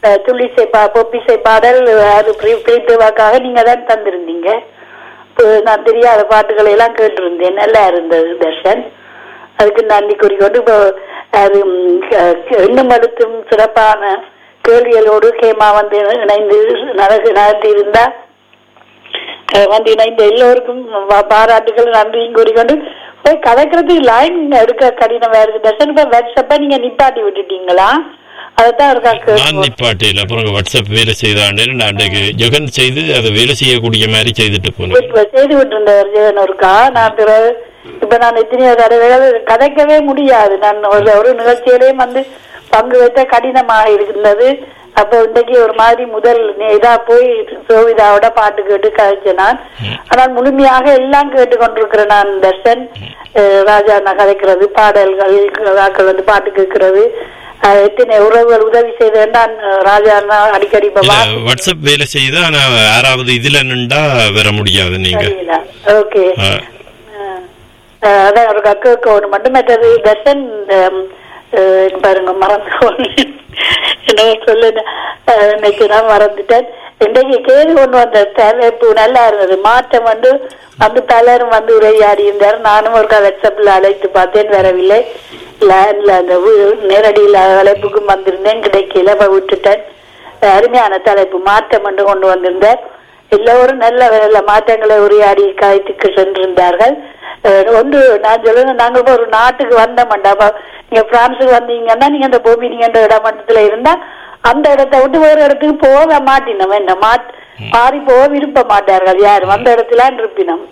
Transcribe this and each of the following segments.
அஹ், துள்ளிசை பா பொப்பிசை பாடல் அது பிரீத்தேவாக்காக நீங்க தான் தந்திருந்தீங்க இப்போ நான் தெரியாத பாட்டுகளை எல்லாம் கேட்டிருந்தேன் நல்லா இருந்தது தர்ஷன் அதுக்கு நன்றி கூறிக்கொண்டு இப்போ அது ம், க- க- எண்ணும் அடுத்தும் சிறப்பான கேள்விகளோடு கேமா வந்து இணைந்து நடக்கு நடத்தி இருந்தா அஹ் வந்து இணைந்த எல்லோருக்கும் வா- பாராட்டுகள் நன்றியும் கூறிக்கொண்டு போய் கதைக்கிறதுக்கு லைன் எடுக்க கடினமா இருக்கு தர்ஷன் இப்ப வாட்ஸ்அப்ப நீங்க நிப்பாட்டி விட்டுட்டீங்களா அதைத்தான் இருக்கா நான் கேட்கும் நிப்பாட்டையில் அப்புறம் வாட்ஸ்அப் வேலை செய்தாண்டு நான் அன்றைக்கு ஜெகன் செய்து அதை வேலை செய்யக்கூடிய மாதிரி செய்துட்டு போனேன் இப்ப செய்து விட்டுருந்தார் ஜெகன் ஒருக்கா நான் பிறகு இப்ப நான் எத்தனையோ தடவைகள் கதைக்கவே முடியாது நான் ஒரு ஒரு நிகழ்ச்சியிலேயும் வந்து பங்கு வைத்த கடினமாக இருந்தது அப்ப இன்னைக்கு ஒரு மாதிரி முதல் நே- இதா போய் சோவிதாவோட பாட்டு கேட்டு கதைச்சேன் நான் ஆனால் முழுமையாக எல்லாம் கேட்டுக்கொண்டிருக்கிறேன் நான் தர்ஷன் அஹ், ராஜா நான் கதைக்கிறது பாடல்கள் ராக்கள் வந்து பாட்டு கேட்கிறது அஹ், எத்தனை உறவுகள் உதவி செய்து நான் ராஜா அண்ணா அடிக்கடி இப்ப இல்ல வாசி- வாட்ஸ்அப் வேலை செய்து ஆனா யாராவது இதுல நின்றா வர முடியாது நீங்க சரிங்களா ஓகே ஆ, அஹ் அதான் ஒரு கக்கு ஒன்று மட்டும் மற்றது தர்ஷன் இந்த, அஹ், பாருங்க மறந்து போனேன். என்ன சொல்ல இன்னைக்கு நான் மறந்துட்டேன் இன்றைக்கு கேது ஒன்று வந்த தலைப்பு நல்லா இருந்தது மாற்றம் வந்து வந்து பலரும் வந்து உரையாடி இருந்தார் நானும் ஒரு வாட்ஸ்அப்ல அழைத்து பார்த்தேன் வரவில்லை லேண்ட்ல அந்த வீ- நேரடியில் அழைப்புக்கும் வந்திருந்தேன் கிடைக்கல அப்ப விட்டுட்டேன் அருமையான தலைப்பு மாற்றம் என்று கொண்டு வந்திருந்தார் எல்லோரும் நல்ல நல்ல மாற்றங்களை உரையாடி காய்த்துக்கு சென்றிருந்தார்கள் அஹ் ஒன்று நான் சொல்லுங்க நாங்கள் இப்ப ஒரு நாட்டுக்கு வந்தோம்டா அப்ப நீங்க பிரான்ஸுக்கு வந்தீங்கன்னா நீங்க அந்த பூமி நீங்க அந்த இடமட்டத்துல இருந்தா அந்த இடத்தை விட்டு வேற இடத்துக்கு போக மாட்டினோம் என்ன மாட் மாறி போக விரும்ப மாட்டார்கள் யாரும் அந்த இடத்துல இருப்பினோம்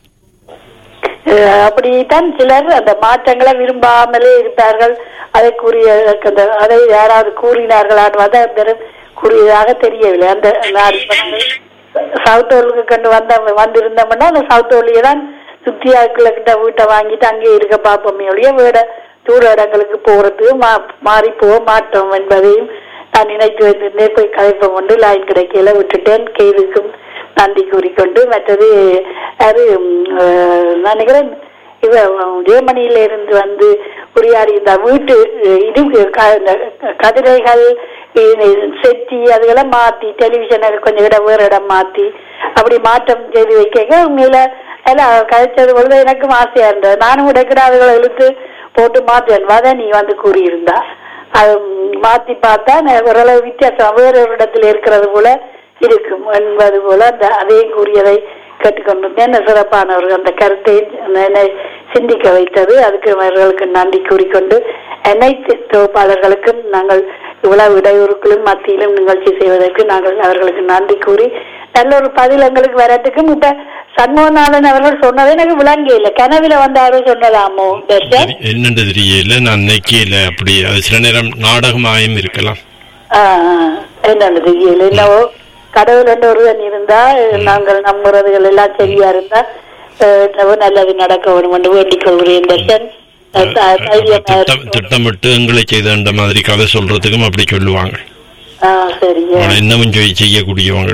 அஹ் அப்படித்தான் சிலர் அந்த மாற்றங்களை விரும்பாமலே இருப்பார்கள் அதை கூறிய அந்த அதை யாராவது கூறினார்களான்னு அதை பெரும் கூறியதாக தெரியவில்லை அந்த நான் இப்ப நாங்கள் சவுத் ஹோலுக்கு கண்டு வந்த வந்திருந்தோம்னா அந்த சவுத் ஹோலியே தான் சுத்தியாக்களை கிட்ட வீட்டை வாங்கிட்டு அங்கே இருக்க பார்ப்போமே ஒழிய வீட தூர இடங்களுக்கு போறதுக்கு மா மாறி போக மாட்டோம் என்பதையும் நான் நினைத்து வைத்திருந்தேன் போய் கதைப்பம் கொண்டு லைன் கிடைக்கல விட்டுட்டேன் கேதுக்கும் நன்றி கூறிக்கொண்டு மற்றது அது ம், அஹ், நான் நினைக்கிறேன் இவ உம், ஜெர்மனியில இருந்து வந்து உரையாடி இந்த வீட்டு அஹ், இது க- இந்த கதிரைகள் இது செட்டி அதுகளை மாத்தி டெலிவிஷனை கொஞ்சம் இடம் வேறு இடம் மாத்தி அப்படி மாற்றம் செய்து வைக்க உண்மையில எல்லாம் கழிச்சது பொழுது எனக்கும் ஆசையா இருந்தது நானும் உடைக்கிற அதுகளை இழுத்து போட்டு மாத்தேன் வத நீ வந்து கூறியிருந்தா அது ம், மாத்தி பார்த்தா ந- ஓரளவு வித்தியாசம் வேறு ஒரு இடத்துல இருக்கிறது போல இருக்கும் என்பது போல அந்த அதே கூறியதை கேட்டுக்கொண்டிருந்தேன் என்ன சிறப்பானவர்கள் அந்த கருத்தை என்னை சிந்திக்க வைத்தது அதுக்கு அவர்களுக்கு நன்றி கூறிக்கொண்டு அனைத்து தொகுப்பாளர்களுக்கும் நாங்கள் இவ்வளவு இடையூறுகளும் மத்தியிலும் நிகழ்ச்சி செய்வதற்கு நாங்கள் அவர்களுக்கு நன்றி கூறி நல்ல ஒரு பதில் எங்களுக்கு வரட்டுக்கும் இப்ப சண்முகநாதன் அவர்கள் சொன்னது எனக்கு விளங்க இல்லை கனவுல வந்தாரோ சொன்னதாமோ தர்ஷன் தெரி- என்னன்னு தெரியல நான் நினைக்கல அப்படி அது சில நேரம் நாடகமாயும் இருக்கலாம் ஆ, ஆ. என்னன்னு தெரியல என்னவோ கடவுள் என்று ஒருவன் இருந்தா நாங்கள் நம்புறதுகள் எல்லாம் சரியா இருந்தா அஹ், என்னவோ நல்லது நடக்க வேணும் என்று வேண்டிக் கொள்கிறேன் தர்ஷன் அஹ், த- தைரியமா திட்டம் இரு. திட்டமிட்டு எங்களை செய்த மாதிரி கதை சொல்றதுக்கும் அப்படி சொல்லுவாங்க ஆ சரிங்க ஆனா இன்னமும் செய்- செய்யக்கூடியவங்க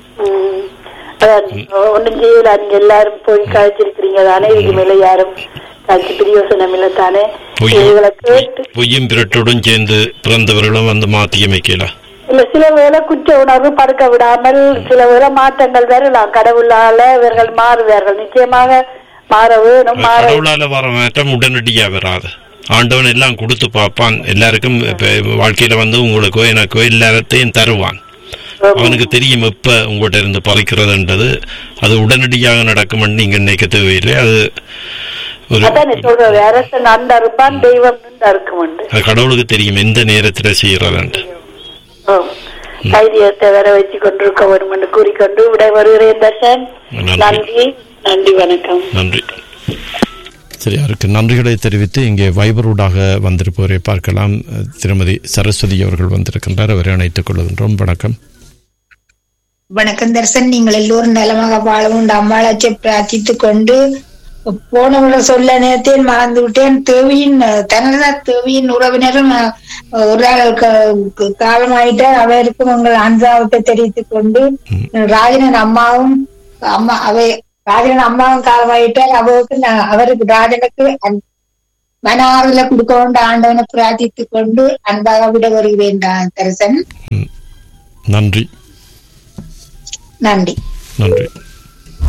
ம். அதான், ஒண்ணும் செய்யல நீங்க எல்லாரும் போய் காய்ச்சிருக்கிறீங்க தானே இதுக்கு மேல யாரும் காய்ச்சி பிரியோசனம் இல்லை தானே பொய்யும் இதுகளை கேட்டு பொய்யும் பிரட்டுடன் சேர்ந்து பிறந்தவர்களும் வந்து மாத்தி அமைக்கல இல்ல சில வேளை குற்ற உணர்வு படுக்க விடாமல் சில வேளை மாற்றங்கள் வரலாம் கடவுளால இவர்கள் மாறுவார்கள் நிச்சயமாக மாற வேணும் மாற கடவுளால வர மாற்றம் உடனடியா வராது ஆண்டவன் எல்லாம் கொடுத்து பார்ப்பான் எல்லாருக்கும் இப்ப வாழ்க்கையில வந்து உங்களுக்கோ எனக்கோ எல்லாத்தையும் தருவான் அவனுக்கு தெரியும் எப்ப உங்கள்கிட்ட இருந்து பறிக்கிறதுன்றது அது உடனடியாக நடக்கும்னு நீங்க நினைக்க தேவையில்லை அது ஒரு அதான் சொல்றது அரசன் அந்த இருப்பான் தெய்வம் இருக்கும் அது கடவுளுக்கு தெரியும் எந்த நேரத்துல செய்யறதுன்ட்டு தைரியத்தை வர வச்சு கொண்டிருக்க வேண்டும் என்று கூறிக்கொண்டு விடை வருகிறேன் தர்ஷன் நன்றி. நன்றி நன்றி வணக்கம் நன்றி சரி அவருக்கு நன்றிகளை தெரிவித்து இங்கே வைபரூடாக வந்திருப்பவரை பார்க்கலாம் திருமதி சரஸ்வதி அவர்கள் வந்திருக்கின்றார் அவரை அணைத்துக் கொள்கின்றோம் வணக்கம் வணக்கம் தர்சன் நீங்கள் எல்லோரும் நலமாக வாழவும் அம்மாளாச்சை பிரார்த்தித்துக் கொண்டு போன முறை சொல்ல நேரத்தில் மறந்து விட்டேன் தேவியின் தனதா தேவியின் உறவினரும் அஹ், ஒரு ஆள் க- காலமாயிட்டார் அவருக்கும் உங்கள் அன்பாவத்தை தெரிவித்துக் கொண்டு ராஜனன் அம்மாவும் அம்மா அவை ராஜனன் அம்மாவும் காலமாயிட்டார் அவருக்கு நான் அவருக்கு ராஜனுக்கு அன்- மன ஆறுதலை கொடுக்க கொண்டு ஆண்டவனை பிரார்த்தித்துக் கொண்டு அன்பாக விட வருகிறேன் தா- தரிசன் நன்றி நன்றி நன்றி